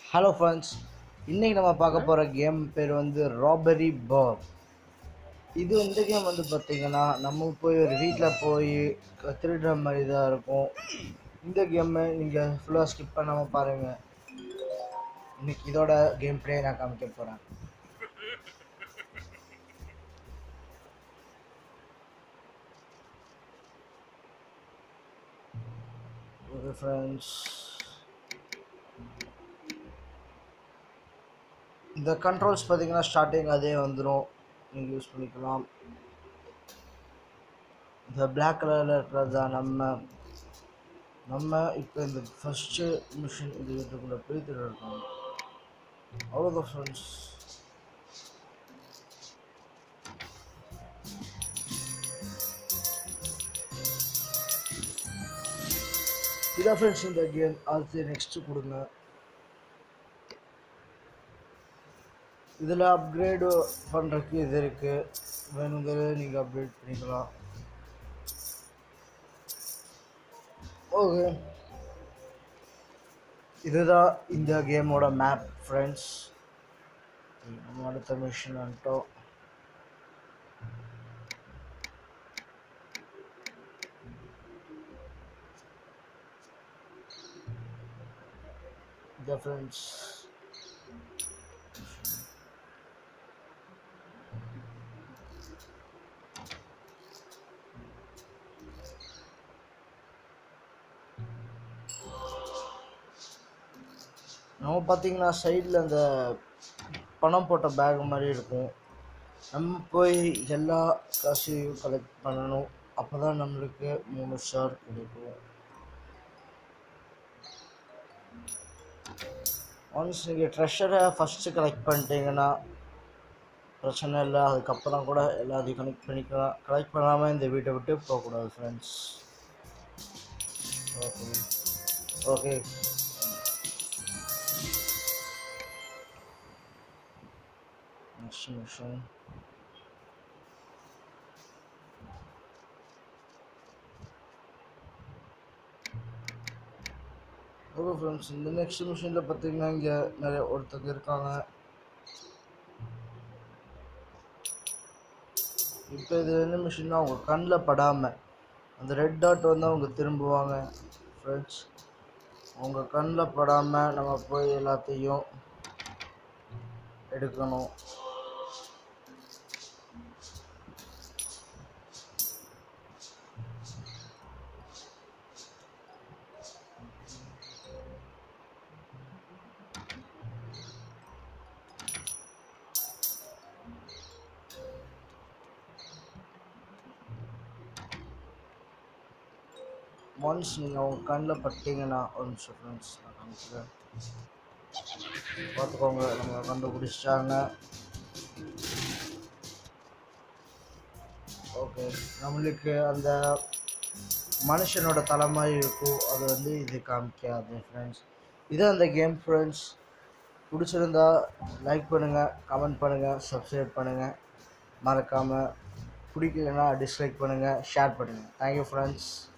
Hello friends இன்றைக்கி நம்ம பார்க்க போகிற கேம் பேர் வந்து ராபரி பார் இது இந்த கேம் வந்து பார்த்திங்கன்னா நம்ம போய் ஒரு வீட்டில் போய் திருடுற மாதிரி தான் இருக்கும் இந்த கேம்மை நீங்கள் ஃபுல்லாக ஸ்கிப் பண்ணாமல் பாருங்கள் இன்னைக்கு இதோட கேம் ப்ளே நான் காமிக்க போகிறேன் ஓகே ஃப்ரெண்ட்ஸ் இந்த கண்ட்ரோல்ஸ் பார்த்தீங்கன்னா ஸ்டார்டிங் அதே வந்துடும் நீங்கள் யூஸ் பண்ணிக்கலாம் இந்த பிளாக் கலரில் இருக்கிறது தான் நம்ம நம்ம இப்போ இந்த ஃபஸ்ட்டு மிஷின் இது இதுக்குள்ளே போய் திருடுறோம் அவ்வளோதான் ஃப்ரெண்ட்ஸ் இதான் ஃப்ரெண்ட்ஸ் இந்த கேம் அடுத்து நெக்ஸ்ட்டு கொடுங்க இதில் அப்கிரேடு பண்ணுறதுக்கு இது இருக்குது வேணுங்கிறத நீங்கள் அப்கிரேட் பண்ணிக்கலாம் ஓகே இதுதான் இந்த கேமோட மேப் ஃப்ரெண்ட்ஸ் நம்ம அடுத்த மிஷின் வந்துட்டோம் இந்த ஃப்ரெண்ட்ஸ் நம்ம பார்த்தீங்கன்னா சைடில் அந்த பணம் போட்ட பேக் மாதிரி இருக்கும் நம்ம போய் எல்லா காசையும் கலெக்ட் பண்ணணும் அப்போ தான் நம்மளுக்கு மூணு ஸ்டார் கிடைக்கும் ஒன்ஸ் நீங்கள் ட்ரெஷரை ஃபஸ்ட்டு கலெக்ட் பண்ணிட்டீங்கன்னா பிரச்சனை இல்லை அதுக்கப்புறம் கூட எல்லாத்தையும் கனெக்ட் பண்ணிக்கலாம் கலெக்ட் பண்ணாமல் இந்த வீட்டை விட்டு போகக்கூடாது friends okay okay Next mission. Okay friends இந்த நெக்ஸ்ட் மிஷினில் பார்த்தீங்கன்னா இங்கே நிறைய ஒருத்தங்க இருக்காங்க இப்போ இது என்ன மிஷின்னா அவங்க கண்ணில் படாமல் அந்த ரெட் டாட் வந்து அவங்க திரும்புவாங்க ஃப்ரெண்ட்ஸ் அவங்க கண்ணில் படாமல் நம்ம போய் எல்லாத்தையும் எடுக்கணும் ஒன்ஸ் நீங்கள் அவங்க கண்ணில் பட்டீங்கன்னா ஒரு நிமிஷம் ஃப்ரெண்ட்ஸ் நான் காமிக்கிறேன் பார்த்துக்கோங்க நம்ம கண்டுபிடிச்சிட்டாங்க ஓகே நம்மளுக்கு அந்த மனுஷனோட தலை மாதிரி இருக்கும் அது வந்து இது காமிக்காது ஃப்ரெண்ட்ஸ் இது அந்த கேம் ஃப்ரெண்ட்ஸ் பிடிச்சிருந்தா லைக் பண்ணுங்கள் கமெண்ட் பண்ணுங்கள் சப்ஸ்கிரைப் பண்ணுங்கள் மறக்காமல் பிடிக்கலன்னா டிஸ்லைக் பண்ணுங்கள் ஷேர் பண்ணுங்கள் தேங்க்யூ ஃப்ரெண்ட்ஸ்